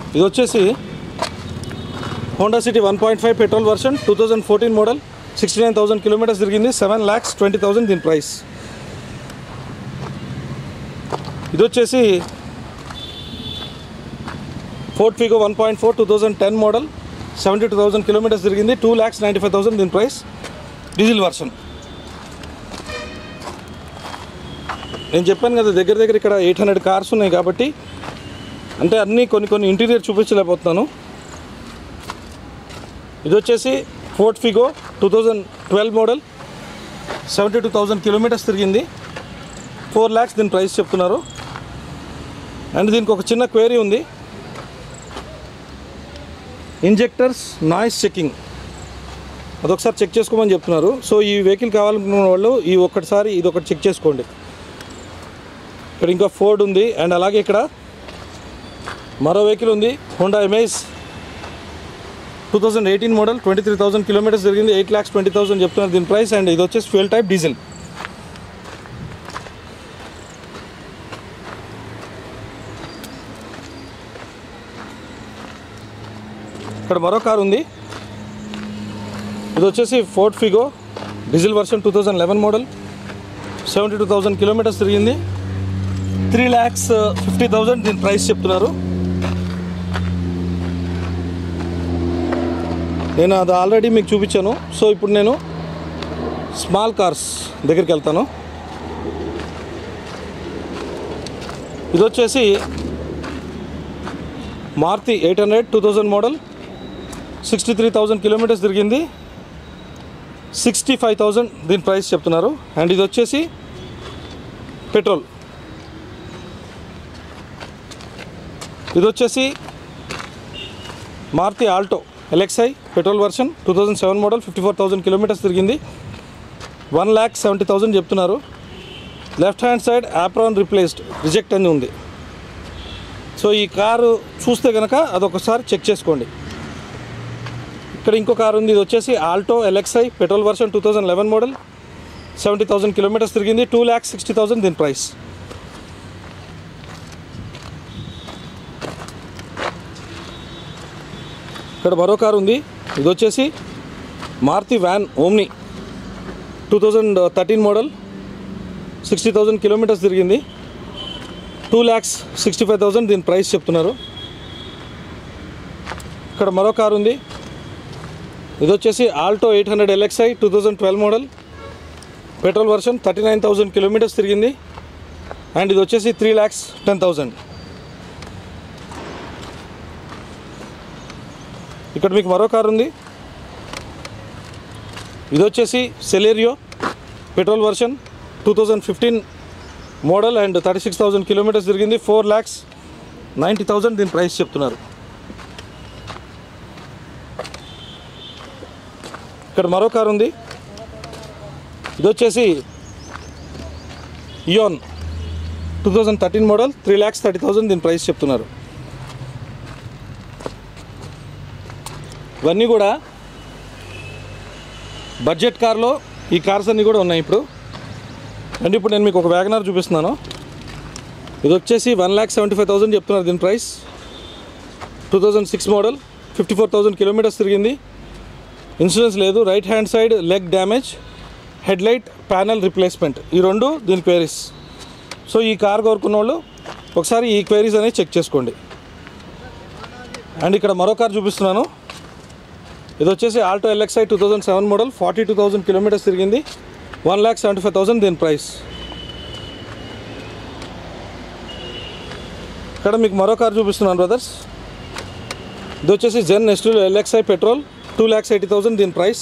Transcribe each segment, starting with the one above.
ఇది వచ్చేసి Honda City one point five petrol version two thousand fourteen model sixty nine thousand kilometres తిరిగింది seven lakhs twenty thousand దీని price ఇది వచ్చేసి Ford Figo one point four two thousand ten model seventy two thousand kilometres తిరిగింది two lakhs ninety five thousand దీని price diesel version నేను చెప్పాను కదా దగ్గర దగ్గర ఇక్కడ ఎయిట్ హండ్రెడ్ కార్స్ ఉన్నాయి కాబట్టి అంటే అన్నీ కొన్ని కొన్ని ఇంటీరియర్ చూపించలేకపోతున్నాను ఇది వచ్చేసి Ford Figo two thousand twelve model seventy two thousand kilometres తిరిగింది ఫోర్ ల్యాక్స్ దీని ప్రైస్ చెప్తున్నారు అండ్ దీనికి ఒక చిన్న క్వేరీ ఉంది ఇంజెక్టర్స్ నాయిస్ చెకింగ్ అదొకసారి చెక్ చేసుకోమని చెప్తున్నారు సో ఈ వెహికల్ కావాలనుకున్న వాళ్ళు ఈ ఒక్కటిసారి ఇది ఒకటి చెక్ చేసుకోండి ఇక్కడ ఇంకా ఫోర్డ్ ఉంది అండ్ అలాగే ఇక్కడ మరో వెహికల్ ఉంది Honda Amaze two thousand eighteen model twenty three thousand kilometres జరిగింది ఎయిట్ ల్యాక్స్ ట్వంటీ థౌసండ్ చెప్తున్నారు దీని ప్రైస్ అండ్ ఇది వచ్చేసి ఫ్యూల్ టైప్ డీజిల్ ఇక్కడ మరో కారు ఉంది ఇది వచ్చేసి Ford Figo diesel version two thousand eleven model seventy two thousand kilometres తిరిగింది త్రీ ల్యాక్స్ ఫిఫ్టీ థౌజండ్ దీని ప్రైస్ చెప్తున్నారు నేను అది ఆల్రెడీ మీకు చూపించాను సో ఇప్పుడు నేను స్మాల్ కార్స్ దగ్గరికి వెళ్తాను ఇది వచ్చేసి Maruti eight hundred two thousand model sixty three thousand kilometres తిరిగింది సిక్స్టీ ఫైవ్ థౌజండ్ దీని ప్రైస్ చెప్తున్నారు అండ్ ఇది వచ్చేసి పెట్రోల్ ఇది వచ్చేసి Maruti Alto LXI petrol version two thousand seven model fifty four thousand kilometres తిరిగింది వన్ ల్యాక్ సెవెంటీ థౌజండ్ చెప్తున్నారు left hand side apron replaced reject అని ఉంది సో ఈ కారు చూస్తే కనుక అదొకసారి చెక్ చేసుకోండి ఇక్కడ ఇంకో కారు ఉంది ఇది వచ్చేసి Alto LXI petrol version two thousand eleven model seventy thousand kilometres తిరిగింది టూ ల్యాక్స్ సిక్స్టీ థౌసండ్ దీని ప్రైస్ ఇక్కడ మరో కారు ఉంది ఇది వచ్చేసి Maruti van Omni two thousand thirteen model sixty thousand kilometres తిరిగింది two lakhs sixty five thousand దీని ప్రైస్ చెప్తున్నారు ఇక్కడ మరో కారు ఉంది ఇది వచ్చేసి Alto eight hundred LXI two thousand twelve model petrol version thirty nine thousand kilometres తిరిగింది అండ్ ఇది వచ్చేసి త్రీ ల్యాక్స్ టెన్ థౌజండ్ ఇక్కడ మీకు మరో కారు ఉంది ఇది వచ్చేసి Celerio petrol version two thousand fifteen model and thirty six thousand kilometres తిరిగింది ఫోర్ ల్యాక్స్ నైంటీ థౌజండ్ దీని ప్రైస్ చెప్తున్నారు ఇక్కడ మరో కారు ఉంది ఇది వచ్చేసి Eon two thousand thirteen model three lakhs thirty thousand దీని ప్రైస్ చెప్తున్నారు ఇవన్నీ కూడా బడ్జెట్ కార్లో ఈ కార్స్ అన్నీ కూడా ఉన్నాయి ఇప్పుడు అండ్ ఇప్పుడు నేను మీకు ఒక వ్యాగనార్ చూపిస్తున్నాను ఇది వచ్చేసి one lakh seventy five thousand చెప్తున్నారు దీని price two thousand six model fifty four thousand kilometres తిరిగింది ఇన్సూరెన్స్ లేదు right hand side leg damage head light panel replacement ఈ రెండు దీని క్వేరీస్ సో ఈ కార్ కోరుకున్న వాళ్ళు ఒకసారి ఈ క్వేరీస్ అనేవి చెక్ చేసుకోండి అండ్ ఇక్కడ మరో కార్ చూపిస్తున్నాను ఇది వచ్చేసి Alto LXI two thousand seven model forty two thousand kilometres తిరిగింది one lakh seventy five thousand దీని ప్రైస్ ఇక్కడ మీకు మరో కార్ చూపిస్తున్నాను బ్రదర్స్ ఇది వచ్చేసి Zen Estilo LXI petrol two lakhs eighty thousand దీని ప్రైస్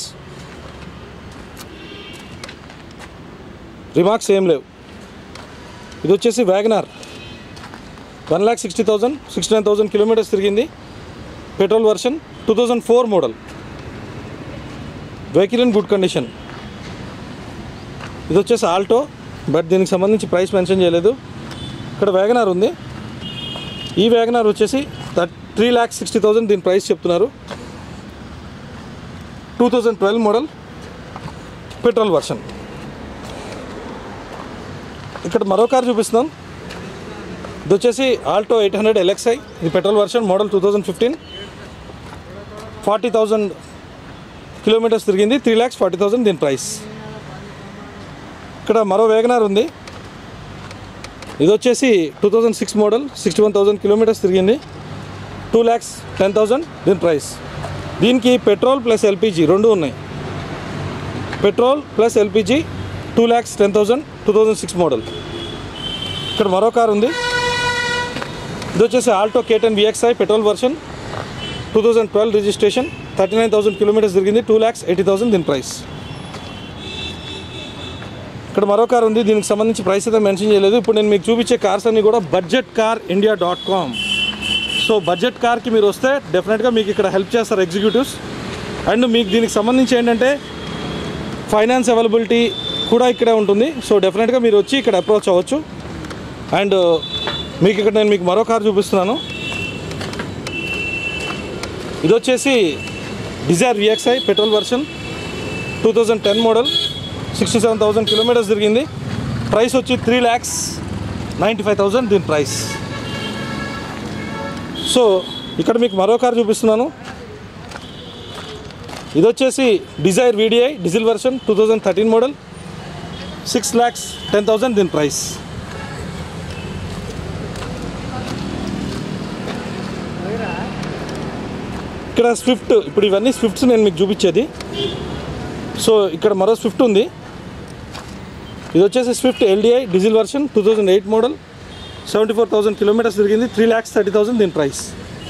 రిమార్క్స్ ఏం లేవు ఇది వచ్చేసి WagonR one lakh sixty thousand sixty nine thousand kilometres తిరిగింది petrol version two thousand four model vehicle in good condition ఇది వచ్చేసి ఆల్టో బట్ దీనికి సంబంధించి ప్రైస్ మెన్షన్ చేయలేదు ఇక్కడ వ్యాగనార్ ఉంది ఈ వ్యాగనార్ వచ్చేసి త్రీ ల్యాక్స్ సిక్స్టీ థౌసండ్ దీని ప్రైస్ చెప్తున్నారు two thousand twelve model petrol version ఇక్కడ మరో కార్ చూపిస్తున్నాం ఇది వచ్చేసి ఆల్టో ఎయిట్ హండ్రెడ్ ఎల్ఎక్స్ఐ ఇది petrol version model two thousand fifteen forty thousand kilometres తిరిగింది త్రీ ల్యాక్స్ ఫార్టీ థౌజండ్ దీని ప్రైస్ ఇక్కడ మరో వేగనార్ ఉంది ఇది వచ్చేసి two thousand six model sixty one thousand kilometres తిరిగింది టూ ల్యాక్స్ టెన్ థౌజండ్ దీని ప్రైస్ దీనికి పెట్రోల్ ప్లస్ ఎల్పిజి రెండు ఉన్నాయి petrol plus LPG two lakhs ten thousand two thousand six model ఇక్కడ మరో కార్ ఉంది ఇది వచ్చేసి Alto K ten VXI petrol version two thousand twelve registration thirty nine thousand kilometres తిరిగింది టూ ల్యాక్స్ ఎయిటీ థౌసండ్ దీని price ఇక్కడ మరో కార్ ఉంది దీనికి సంబంధించి ప్రైస్ అయితే మెన్షన్ చేయలేదు ఇప్పుడు నేను మీకు చూపించే కార్స్ అన్ని కూడా budget car India dot com so budget కార్కి మీరు వస్తే డెఫినెట్గా మీకు ఇక్కడ హెల్ప్ చేస్తారు ఎగ్జిక్యూటివ్స్ అండ్ మీకు దీనికి సంబంధించి ఏంటంటే ఫైనాన్స్ అవైలబిలిటీ కూడా ఇక్కడే ఉంటుంది సో డెఫినెట్గా మీరు వచ్చి ఇక్కడ అప్రోచ్ అవ్వచ్చు అండ్ మీకు ఇక్కడ నేను మీకు మరో కార్ చూపిస్తున్నాను ఇది వచ్చేసి Dzire VXI petrol version two thousand ten model sixty seven thousand kilometres తిరిగింది ప్రైస్ వచ్చి three lakhs ninety five thousand దీని ప్రైస్ సో ఇక్కడ మీకు మరో కార్ చూపిస్తున్నాను ఇది వచ్చేసి Dzire VDI diesel version two thousand thirteen model six lakhs ten thousand దీని ప్రైస్ ఇక్కడ స్విఫ్ట్ ఇప్పుడు ఇవన్నీ స్విఫ్ట్స్ నేను మీకు చూపించేది సో ఇక్కడ మరో స్విఫ్ట్ ఉంది ఇది వచ్చేసి Swift LDI diesel version two thousand eight model seventy four thousand kilometres తిరిగింది త్రీ ల్యాక్స్ థర్టీ థౌసండ్ దీని ప్రైస్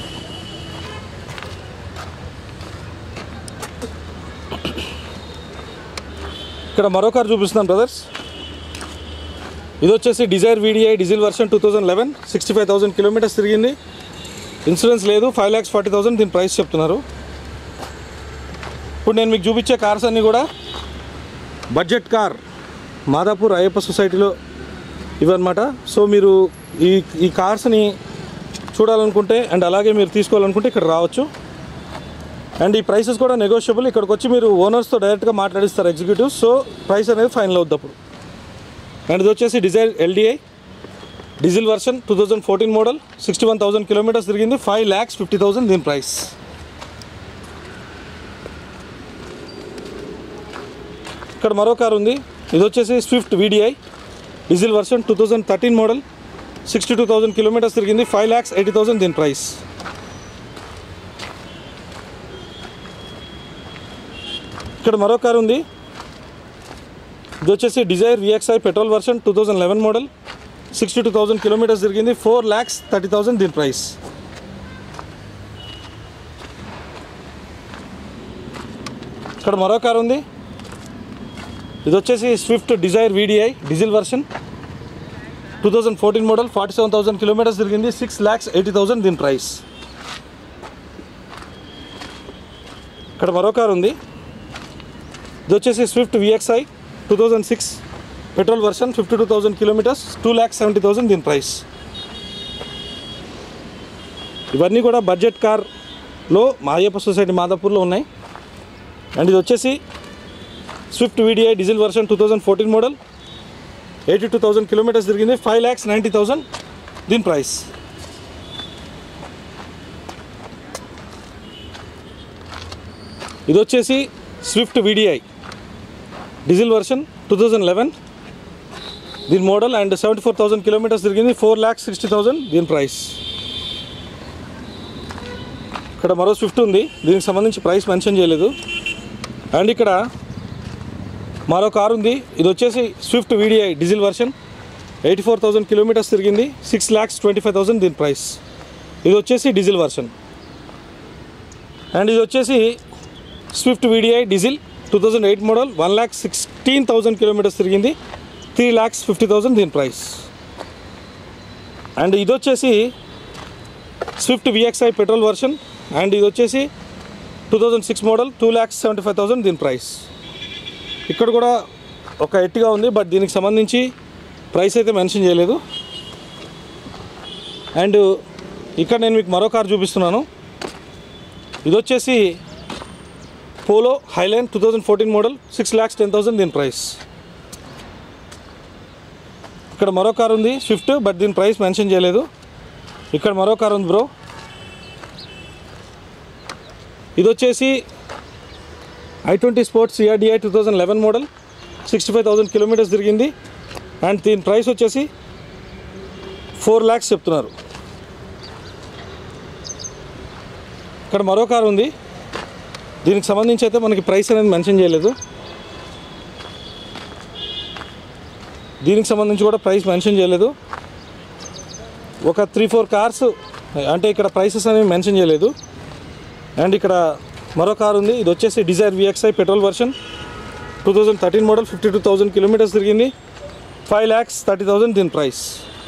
ఇక్కడ మరో కార్ చూపిస్తున్నాను బ్రదర్స్ ఇది వచ్చేసి Dzire VDI diesel version two thousand eleven sixty five thousand kilometres తిరిగింది ఇన్సూరెన్స్ లేదు ఫైవ్ ల్యాక్స్ ఫార్టీ థౌసండ్ దీని ప్రైస్ చెప్తున్నారు ఇప్పుడు నేను మీకు చూపించే కార్స్ అన్నీ కూడా బడ్జెట్ కార్ మాదాపూర్ అయ్యప్ప సొసైటీలో ఇవన్నమాట సో మీరు ఈ ఈ కార్స్ని చూడాలనుకుంటే అండ్ అలాగే మీరు తీసుకోవాలనుకుంటే ఇక్కడ రావచ్చు అండ్ ఈ ప్రైసెస్ కూడా నెగోషియబుల్ ఇక్కడికి వచ్చి మీరు ఓనర్స్తో డైరెక్ట్గా మాట్లాడిస్తారు ఎగ్జిక్యూటివ్ సో ప్రైస్ అనేది ఫైనల్ అవుద్ది అప్పుడు అండ్ ఇది వచ్చేసి Dzire LDI diesel version two thousand fourteen model sixty one thousand kilometres తిరిగింది ఫైవ్ ల్యాక్స్ ఫిఫ్టీ థౌసండ్ దీని ప్రైస్ ఇక్కడ మరో కార్ ఉంది ఇది వచ్చేసి Swift VDI diesel version two thousand thirteen model sixty two thousand kilometres తిరిగింది ఫైవ్ ల్యాక్స్ ఎయిటీ థౌసండ్ దీని price ఇక్కడ మరో కార్ ఉంది ఇది వచ్చేసి Dzire VXI petrol version two thousand eleven model sixty two thousand kilometres తిరిగింది ఫోర్ ల్యాక్స్ థర్టీ థౌసండ్ దీని price ఇక్కడ మరో కార్ ఉంది ఇది వచ్చేసి Swift Dzire VDI diesel version two thousand fourteen model forty seven thousand kilometres తిరిగింది సిక్స్ ల్యాక్స్ ఎయిటీ థౌసండ్ దీని price ఇక్కడ మరో కార్ ఉంది ఇది వచ్చేసి Swift VXI two thousand six petrol version fifty two thousand kilometres two lakhs seventy thousand దీని price ఇవన్నీ కూడా బడ్జెట్ కార్లో మాయప్ప సొసైటీ మాదాపూర్లో ఉన్నాయి అండ్ ఇది వచ్చేసి Swift VDI diesel version two thousand fourteen model eighty two thousand kilometres తిరిగింది ఫైవ్ ల్యాక్స్ నైంటీ థౌసండ్ దీని price ఇది వచ్చేసి Swift VDI diesel version two thousand eleven దీని model and seventy four thousand kilometres తిరిగింది four lakhs sixty thousand దీని price ఇక్కడ మరో Swift ఉంది దీనికి సంబంధించి ప్రైస్ మెన్షన్ చేయలేదు అండ్ ఇక్కడ మరో కార్ ఉంది ఇది వచ్చేసి Swift VDI diesel version eighty four thousand kilometres తిరిగింది six lakhs twenty five thousand దీని ప్రైస్ ఇది వచ్చేసి డీజిల్ వర్షన్ అండ్ ఇది వచ్చేసి Swift VDI diesel two thousand eight model one lakh sixteen thousand kilometres తిరిగింది త్రీ ల్యాక్స్ ఫిఫ్టీ థౌసండ్ దీని ప్రైస్ అండ్ ఇది వచ్చేసి Swift VXI petrol version and ఇది వచ్చేసి two thousand six model two lakhs seventy five thousand దీని price ఇక్కడ కూడా ఒక ఎట్టిగా ఉంది బట్ దీనికి సంబంధించి ప్రైస్ అయితే మెన్షన్ చేయలేదు అండ్ ఇక్కడ నేను మీకు మరో కార్ చూపిస్తున్నాను ఇది వచ్చేసి Polo Highline two thousand fourteen model six lakhs ten thousand దీని ప్రైస్ ఇక్కడ మరో కార్ ఉంది స్విఫ్ట్ బట్ దీని ప్రైస్ మెన్షన్ చేయలేదు ఇక్కడ మరో కార్ ఉంది బ్రో ఇది వచ్చేసి I twenty Sports CRDI two thousand eleven model sixty five thousand kilometres తిరిగింది అండ్ దీని ప్రైస్ వచ్చేసి ఫోర్ ల్యాక్స్ చెప్తున్నారు ఇక్కడ మరో కార్ ఉంది దీనికి సంబంధించి అయితే మనకి ప్రైస్ అనేది మెన్షన్ చేయలేదు దీనికి సంబంధించి కూడా ప్రైస్ మెన్షన్ చేయలేదు ఒక త్రీ ఫోర్ కార్స్ అంటే ఇక్కడ ప్రైసెస్ అనేవి మెన్షన్ చేయలేదు అండ్ ఇక్కడ మరో కార్ ఉంది ఇది వచ్చేసి Dzire VXI petrol version two thousand thirteen model fifty two thousand kilometres తిరిగింది ఫైవ్ ల్యాక్స్ థర్టీ థౌజండ్ దీని ప్రైస్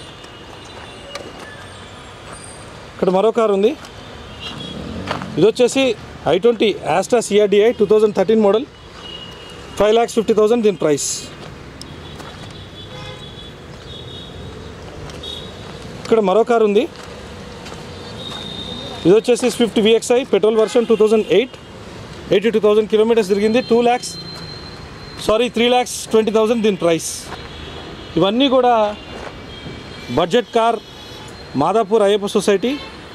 ఇక్కడ మరో కార్ ఉంది ఇది వచ్చేసి I twenty Asta CRDI two thousand thirteen model five lakhs fifty thousand దీని ప్రైస్ ఇక్కడ మరో కార్ ఉంది ఇది వచ్చేసి Swift VXI petrol version two thousand eight eighty two thousand kilometres తిరిగింది two lakhs sorry three lakhs twenty thousand దీని ప్రైస్ ఇవన్నీ కూడా budget car Madhapur Ayyappa society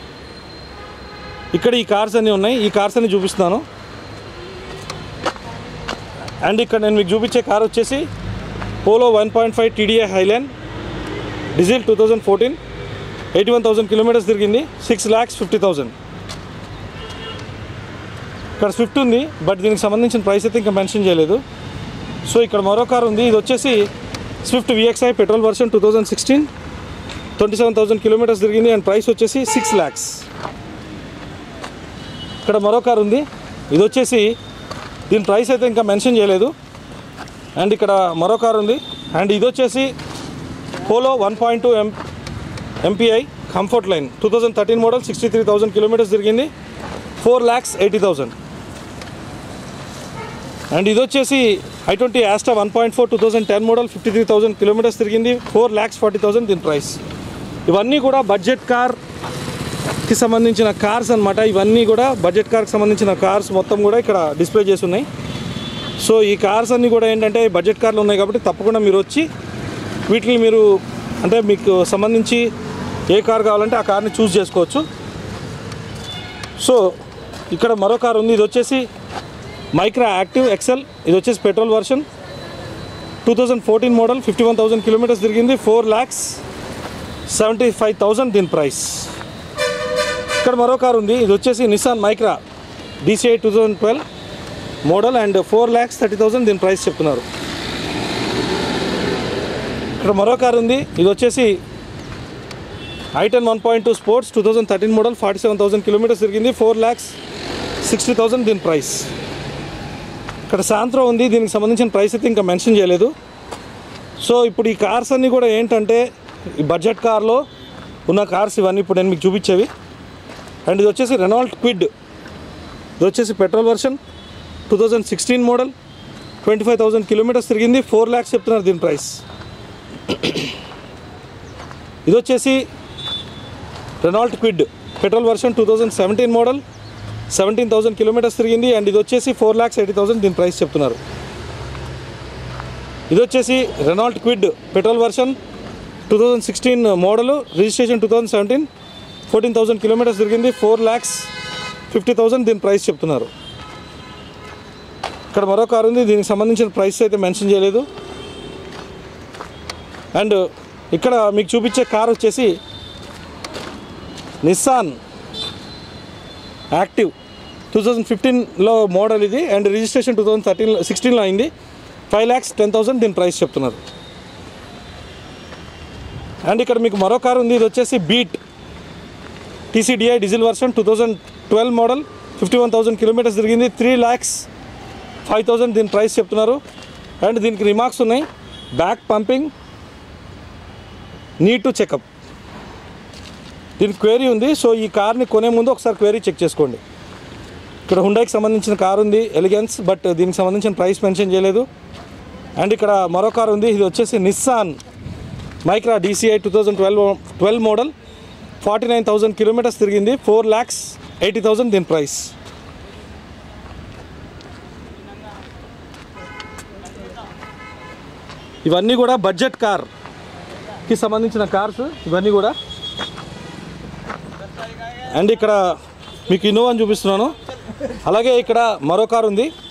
ఇక్కడ ఈ కార్స్ అన్నీ ఉన్నాయి ఈ కార్స్ అన్ని చూపిస్తున్నాను అండ్ ఇక్కడ నేను మీకు చూపించే కార్ వచ్చేసి Polo one point five TDI Highline diesel two thousand fourteen eighty one thousand kilometres తిరిగింది సిక్స్ ల్యాక్స్ ఫిఫ్టీ థౌజండ్ ఇక్కడ స్విఫ్ట్ ఉంది బట్ దీనికి సంబంధించిన ప్రైస్ అయితే ఇంకా మెన్షన్ చేయలేదు సో ఇక్కడ మరో కార్ ఉంది ఇది వచ్చేసి Swift VXI petrol version two thousand sixteen twenty seven thousand kilometres తిరిగింది అండ్ ప్రైస్ వచ్చేసి సిక్స్ ల్యాక్స్ ఇక్కడ మరో కార్ ఉంది ఇది వచ్చేసి దీని ప్రైస్ అయితే ఇంకా మెన్షన్ చేయలేదు అండ్ ఇక్కడ మరో కార్ ఉంది అండ్ ఇది వచ్చేసి Polo one point two M MPI Comfortline two thousand thirteen model sixty three thousand kilometres తిరిగింది four lakhs eighty thousand and ఇది వచ్చేసి I twenty Asta one point four two thousand ten model fifty three thousand kilometres తిరిగింది four lakhs forty thousand దీని price ఇవన్నీ కూడా budget కార్కి సంబంధించిన cars అన్నమాట ఇవన్నీ కూడా బడ్జెట్ కార్కి సంబంధించిన కార్స్ మొత్తం కూడా ఇక్కడ డిస్ప్లే చేసి ఉన్నాయి సో ఈ కార్స్ అన్నీ కూడా ఏంటంటే బడ్జెట్ కార్లు ఉన్నాయి కాబట్టి తప్పకుండా మీరు వచ్చి వీటిని మీరు అంటే మీకు సంబంధించి ఏ కార్ కావాలంటే ఆ కార్ని చూస్ చేసుకోవచ్చు సో ఇక్కడ మరో కార్ ఉంది ఇది వచ్చేసి మైక్రా యాక్టివ్ ఎక్సెల్ ఇది వచ్చేసి petrol version two thousand fourteen model fifty one thousand kilometres తిరిగింది four lakhs seventy five thousand దీని ప్రైస్ ఇక్కడ మరో కార్ ఉంది ఇది వచ్చేసి Nissan Micra DCI two thousand twelve model and four lakhs thirty thousand దీని ప్రైస్ చెప్తున్నారు ఇక్కడ మరో కార్ ఉంది ఇది వచ్చేసి I ten one point two Sports two thousand thirteen model forty seven thousand kilometres తిరిగింది ఫోర్ ల్యాక్స్ సిక్స్టీ థౌసండ్ దీని ప్రైస్ ఇక్కడ సాంత్రో ఉంది దీనికి సంబంధించిన ప్రైస్ అయితే ఇంకా మెన్షన్ చేయలేదు సో ఇప్పుడు ఈ కార్స్ అన్నీ కూడా ఏంటంటే ఈ బడ్జెట్ కార్లో ఉన్న కార్స్ ఇవన్నీ ఇప్పుడు నేను మీకు చూపించేవి అండ్ ఇది వచ్చేసి రెనాల్ట్ క్విడ్ ఇది వచ్చేసి petrol version two thousand sixteen model twenty five thousand kilometres తిరిగింది ఫోర్ ల్యాక్స్ చెప్తున్నారు దీని ప్రైస్ ఇది వచ్చేసి Renault Kwid petrol version two thousand seventeen model seventeen thousand kilometres తిరిగింది అండ్ ఇది వచ్చేసి ఫోర్ ల్యాక్స్ ఎయిటీ థౌసండ్ దీని ప్రైస్ చెప్తున్నారు ఇది వచ్చేసి Renault Kwid petrol version two thousand sixteen model registration two thousand seventeen fourteen thousand kilometres తిరిగింది four lakhs fifty thousand దీని price చెప్తున్నారు ఇక్కడ మరో కారు ఉంది దీనికి సంబంధించిన ప్రైస్ అయితే మెన్షన్ చేయలేదు అండ్ ఇక్కడ మీకు చూపించే కార్ వచ్చేసి నిస్సాన్ యాక్టివ్ టూ థౌజండ్ ఫిఫ్టీన్లో మోడల్ ఇది and registration two thousand thirteen సిక్స్టీన్లో అయింది ఫైవ్ ల్యాక్స్ టెన్ థౌసండ్ దీని ప్రైస్ చెప్తున్నారు అండ్ ఇక్కడ మీకు మరో కార్ ఉంది ఇది వచ్చేసి Beat TCDI diesel version two thousand twelve model fifty one thousand kilometres తిరిగింది త్రీ ల్యాక్స్ ఫైవ్ థౌసండ్ దీని ప్రైస్ చెప్తున్నారు అండ్ దీనికి రిమార్క్స్ ఉన్నాయి back pumping need to checkup దీనికి క్వేరీ ఉంది సో ఈ కార్ని కొనే ముందు ఒకసారి క్వేరీ చెక్ చేసుకోండి ఇక్కడ హుండాయికి సంబంధించిన కార్ ఉంది ఎలిగెన్స్ బట్ దీనికి సంబంధించిన ప్రైస్ మెన్షన్ చేయలేదు అండ్ ఇక్కడ మరో కార్ ఉంది ఇది వచ్చేసి Nissan Micra DCI two thousand twelve twelve model forty nine thousand kilometres తిరిగింది ఫోర్ ల్యాక్స్ ఎయిటీ థౌసండ్ దీని ప్రైస్ ఇవన్నీ కూడా బడ్జెట్ కార్ కి సంబంధించిన కార్స్ ఇవన్నీ కూడా అండ్ ఇక్కడ మీకు ఇన్నోవాని చూపిస్తున్నాను అలాగే ఇక్కడ మరో కారు ఉంది